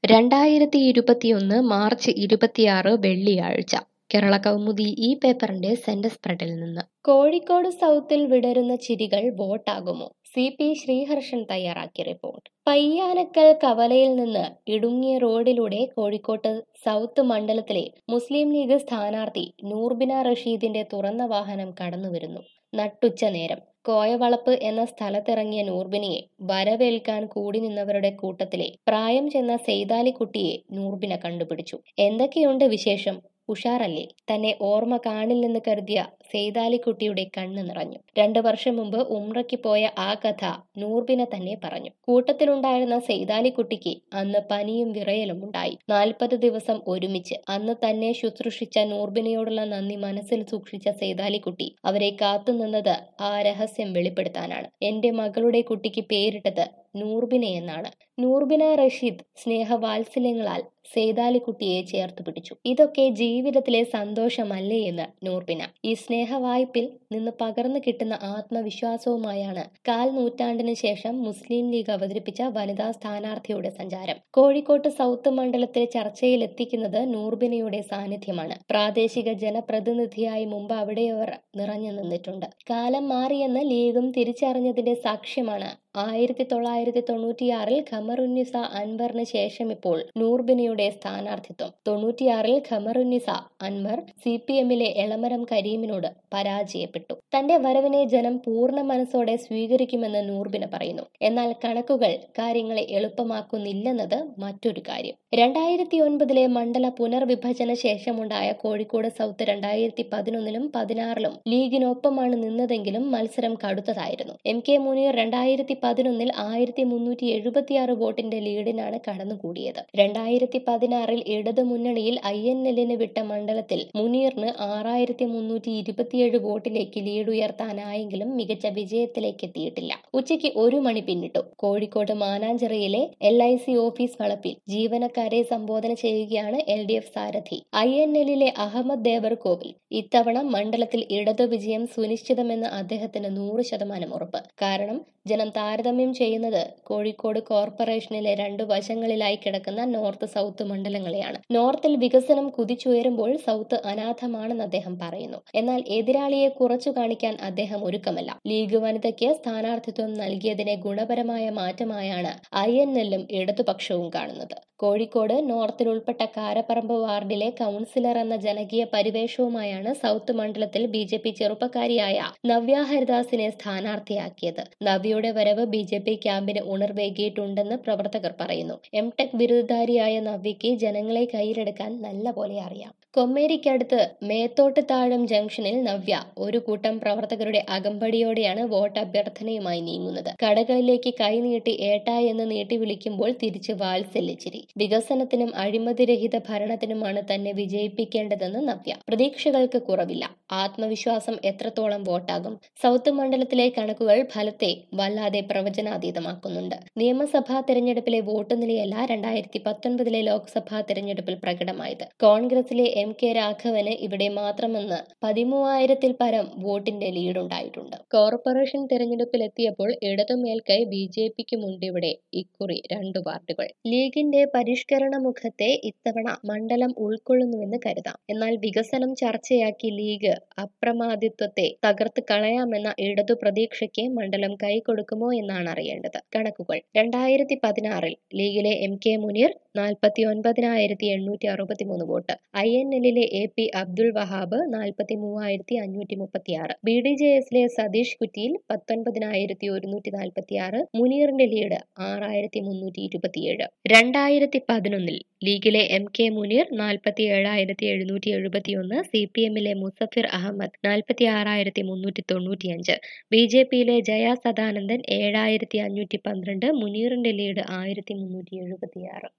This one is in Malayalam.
രണ്ടായിരത്തി ഇരുപത്തിയൊന്ന് മാർച്ച് ഇരുപത്തിയാറ് വെള്ളിയാഴ്ച കേരള കൗമുദി ഈ പേപ്പറിന്റെ സെന്റർ സ്പ്രെഡിൽ നിന്ന് കോഴിക്കോട് സൗത്തിൽ വിടരുന്ന ചിരികൾ വോട്ടാകുമോ സി പി ശ്രീഹർഷൻ തയ്യാറാക്കിയ റിപ്പോർട്ട് പയ്യാനക്കൽ കവലയിൽ നിന്ന് ഇടുങ്ങിയ റോഡിലൂടെ കോഴിക്കോട്ട് സൗത്ത് മണ്ഡലത്തിലെ മുസ്ലിം ലീഗ് സ്ഥാനാർത്ഥി നൂർബിന റഷീദിന്റെ തുറന്ന വാഹനം കടന്നുവരുന്നു നട്ടുച്ച നേരം കോയവളപ്പ് എന്ന സ്ഥലത്തിറങ്ങിയ നൂർബിനിയെ വരവേൽക്കാൻ കൂടി നിന്നവരുടെ കൂട്ടത്തിലെ പ്രായം ചെന്ന സെയ്താലിക്കുട്ടിയെ നൂർബിന കണ്ടുപിടിച്ചു എന്തൊക്കെയുണ്ട് വിശേഷം ഉഷാറല്ലേ തന്നെ ഓർമ്മ കാണില്ലെന്ന് കരുതിയ സെയ്താലിക്കുട്ടിയുടെ കണ്ണ് നിറഞ്ഞു രണ്ടു വർഷം മുമ്പ് ഉമ്രയ്ക്ക് പോയ ആ കഥ നൂർബിന തന്നെ പറഞ്ഞു കൂട്ടത്തിലുണ്ടായിരുന്ന സെയ്താലിക്കുട്ടിക്ക് അന്ന് പനിയും വിറയലും ഉണ്ടായി നാൽപ്പത് ദിവസം ഒരുമിച്ച് അന്ന് തന്നെ ശുശ്രൂഷിച്ച നൂർബിനയോടുള്ള നന്ദി മനസ്സിൽ സൂക്ഷിച്ച സെയ്താലിക്കുട്ടി അവരെ കാത്തുനിന്നത് ആ രഹസ്യം വെളിപ്പെടുത്താനാണ് എന്റെ മകളുടെ കുട്ടിക്ക് പേരിട്ടത് നൂർബിന എന്നാണ് നൂർബിന റഷീദ് സ്നേഹവാത്സല്യങ്ങളാൽ സേതാലിക്കുട്ടിയെ ചേർത്ത് പിടിച്ചു ഇതൊക്കെ ജീവിതത്തിലെ സന്തോഷമല്ലേ എന്ന് നൂർബിന ഈ സ്നേഹവായ്പിൽ നിന്ന് പകർന്നു കിട്ടുന്ന ആത്മവിശ്വാസവുമായാണ് കാൽ നൂറ്റാണ്ടിന് ശേഷം മുസ്ലിം ലീഗ് അവതരിപ്പിച്ച വനിതാ സ്ഥാനാർത്ഥിയുടെ സഞ്ചാരം കോഴിക്കോട്ട് സൗത്ത് മണ്ഡലത്തിൽ ചർച്ചയിലെത്തിക്കുന്നത് നൂർബിനയുടെ സാന്നിധ്യമാണ് പ്രാദേശിക ജനപ്രതിനിധിയായി മുമ്പ് അവിടെ അവർ നിറഞ്ഞു നിന്നിട്ടുണ്ട് കാലം മാറിയെന്ന് ലീഗും തിരിച്ചറിഞ്ഞതിന്റെ സാക്ഷ്യമാണ് ആയിരത്തി തൊള്ളായിരത്തി തൊണ്ണൂറ്റിയാറിൽ ഖമറുന്നിസ അൻവറിന് ശേഷം ഇപ്പോൾ നൂർബിനയുടെ സ്ഥാനാർത്ഥിത്വം തൊണ്ണൂറ്റിയാറിൽ ഖമറുന്നിസ അൻവർ സി പി എമ്മിലെ എളമരം കരീമിനോട് പരാജയപ്പെട്ടു തന്റെ വരവിനെ ജനം പൂർണ്ണ മനസ്സോടെ സ്വീകരിക്കുമെന്ന് നൂർബിന പറയുന്നു എന്നാൽ കണക്കുകൾ കാര്യങ്ങളെ എളുപ്പമാക്കുന്നില്ലെന്നത് മറ്റൊരു കാര്യം രണ്ടായിരത്തി ഒൻപതിലെ മണ്ഡല പുനർവിഭജന ശേഷമുണ്ടായ കോഴിക്കോട് സൗത്ത് രണ്ടായിരത്തി പതിനൊന്നിലും പതിനാറിലും ലീഗിനൊപ്പമാണ് നിന്നതെങ്കിലും മത്സരം കടുത്തതായിരുന്നു എം കെ മുനീർ രണ്ടായിരത്തി പതിനൊന്നിൽ ആയിരത്തി മുന്നൂറ്റി എഴുപത്തിയാറ് വോട്ടിന്റെ ലീഡിനാണ് കടന്നുകൂടിയത് രണ്ടായിരത്തി പതിനാറിൽ ഇടതു മുന്നണിയിൽ ഐ എൻ എല്ലിന് വിട്ട മണ്ഡലത്തിൽ മുനീറിന് ആറായിരത്തി മുന്നൂറ്റി ഇരുപത്തിയേഴ് വോട്ടിലേക്ക് ലീഡ് ഉയർത്താനായെങ്കിലും മികച്ച വിജയത്തിലേക്ക് എത്തിയിട്ടില്ല ഉച്ചയ്ക്ക് ഒരു മണി പിന്നിട്ടു കോഴിക്കോട് മാനാഞ്ചിറയിലെ എൽ ഐ സി ഓഫീസ് വളപ്പിൽ ജീവനക്കാരെ സംബോധന ചെയ്യുകയാണ് എൽ ഡി എഫ് സാരഥി ഐ എൻ എല്ലിലെ അഹമ്മദ് ദേവർകോവിൽ ഇത്തവണ മണ്ഡലത്തിൽ ഇടതു വിജയം സുനിശ്ചിതമെന്ന് അദ്ദേഹത്തിന് നൂറ് ശതമാനം ഉറപ്പ് കാരണം ജനം താരതമ്യം ചെയ്യുന്നത് കോഴിക്കോട് കോർപ്പറേഷനിലെ രണ്ടു വശങ്ങളിലായി കിടക്കുന്ന നോർത്ത് സൗത്ത് മണ്ഡലങ്ങളെയാണ് നോർത്തിൽ വികസനം കുതിച്ചുയരുമ്പോൾ സൗത്ത് അനാഥമാണെന്ന് അദ്ദേഹം പറയുന്നു എന്നാൽ എതിരാളിയെ കുറച്ചു കാണിക്കാൻ അദ്ദേഹം ഒരുക്കമല്ല ലീഗ് വനിതയ്ക്ക് സ്ഥാനാർത്ഥിത്വം നൽകിയതിനെ ഗുണപരമായ മാറ്റമായാണ് ഐ എൻ എല്ലും ഇടതുപക്ഷവും കാണുന്നത് കോഴിക്കോട് നോർത്തിൽ ഉൾപ്പെട്ട കാരപ്പറമ്പ് വാർഡിലെ കൗൺസിലർ എന്ന ജനകീയ പരിവേഷവുമായാണ് സൗത്ത് മണ്ഡലത്തിൽ ബി ജെ പി ചെറുപ്പക്കാരിയായ നവ്യ ഹരിദാസിനെ സ്ഥാനാർത്ഥിയാക്കിയത് നവ്യയുടെ വരവ് ബി ജെ പി ക്യാമ്പിന് ഉണർവേകിയിട്ടുണ്ടെന്ന് പ്രവർത്തകർ പറയുന്നു എം ടെക് ബിരുദധാരിയായ നവ്യയ്ക്ക് ജനങ്ങളെ കയ്യിലെടുക്കാൻ നല്ല പോലെ അറിയാം കൊമ്മേരിക്കടുത്ത് മേത്തോട്ട് താഴം ജംഗ്ഷനിൽ നവ്യ ഒരു കൂട്ടം പ്രവർത്തകരുടെ അകമ്പടിയോടെയാണ് വോട്ട് അഭ്യർത്ഥനയുമായി നീങ്ങുന്നത് കടകളിലേക്ക് കൈനീട്ടി ഏട്ടാ എന്ന് നീട്ടി വിളിക്കുമ്പോൾ തിരിച്ച് വാത്സല്യച്ചിരി വികസനത്തിനും അഴിമതിരഹിത ഭരണത്തിനുമാണ് തന്നെ വിജയിപ്പിക്കേണ്ടതെന്ന് നവ്യ പ്രതീക്ഷകൾക്ക് കുറവില്ല ആത്മവിശ്വാസം എത്രത്തോളം വോട്ടാകും സൗത്ത് മണ്ഡലത്തിലെ കണക്കുകൾ ഫലത്തെ വല്ലാതെ പ്രവചനാതീതമാക്കുന്നുണ്ട് നിയമസഭാ തെരഞ്ഞെടുപ്പിലെ വോട്ട് നിലയല്ല രണ്ടായിരത്തി പത്തൊൻപതിലെ ലോക്സഭാ തെരഞ്ഞെടുപ്പിൽ പ്രകടമായത് കോൺഗ്രസിലെ എം കെ രാഘവന് ഇവിടെ മാത്രമെന്ന് പതിമൂവായിരത്തിൽ പരം വോട്ടിന്റെ ലീഡുണ്ടായിട്ടുണ്ട് കോർപ്പറേഷൻ തെരഞ്ഞെടുപ്പിൽ എത്തിയപ്പോൾ ഇടതുമേൽക്കൈ ബി ജെ പിക്കുമുണ്ട് ഇവിടെ ഇക്കുറി രണ്ടു പാർട്ടികൾ ലീഗിന്റെ പരിഷ്കരണ മുഖത്തെ ഇത്തവണ മണ്ഡലം ഉൾക്കൊള്ളുന്നുവെന്ന് കരുതാം എന്നാൽ വികസനം ചർച്ചയാക്കി ലീഗ് അപ്രമാദിത്വത്തെ തകർത്ത് കളയാമെന്ന ഇടതു പ്രതീക്ഷയ്ക്ക് മണ്ഡലം കൈകൊടുക്കുമോ എന്നാണ് അറിയേണ്ടത് കണക്കുകൾ രണ്ടായിരത്തി പതിനാറിൽ ലീഗിലെ എം കെ മുനീർ നാൽപ്പത്തി ഒൻപതിനായിരത്തി എണ്ണൂറ്റി അറുപത്തിമൂന്ന് വോട്ട് ഐ എൻ എല്ലിലെ എ പി അബ്ദുൾ വഹാബ് നാൽപ്പത്തി മൂവായിരത്തി അഞ്ഞൂറ്റി മുപ്പത്തി ആറ് ബി ഡി ജെ എസിലെ സതീഷ് കുറ്റിയിൽ പത്തൊൻപതിനായിരത്തി ഒരുന്നൂറ്റി നാൽപ്പത്തി ആറ് മുനീറിന്റെ ലീഡ് ആറായിരത്തി മുന്നൂറ്റി ഇരുപത്തിയേഴ് രണ്ടായിരത്തി പതിനൊന്നിൽ ലീഗിലെ എം കെ മുനീർ നാൽപ്പത്തി ഏഴായിരത്തി എഴുന്നൂറ്റി എഴുപത്തിയൊന്ന് സി പി എമ്മിലെ മുസഫിർ അഹമ്മദ് നാൽപ്പത്തി ആറായിരത്തി മുന്നൂറ്റി തൊണ്ണൂറ്റിയഞ്ച് ബി ജെ പിയിലെ ജയ സദാനന്ദൻ ഏഴായിരത്തി അഞ്ഞൂറ്റി പന്ത്രണ്ട് മുനീറിന്റെ ലീഡ് ആയിരത്തി മുന്നൂറ്റി എഴുപത്തിയാറ്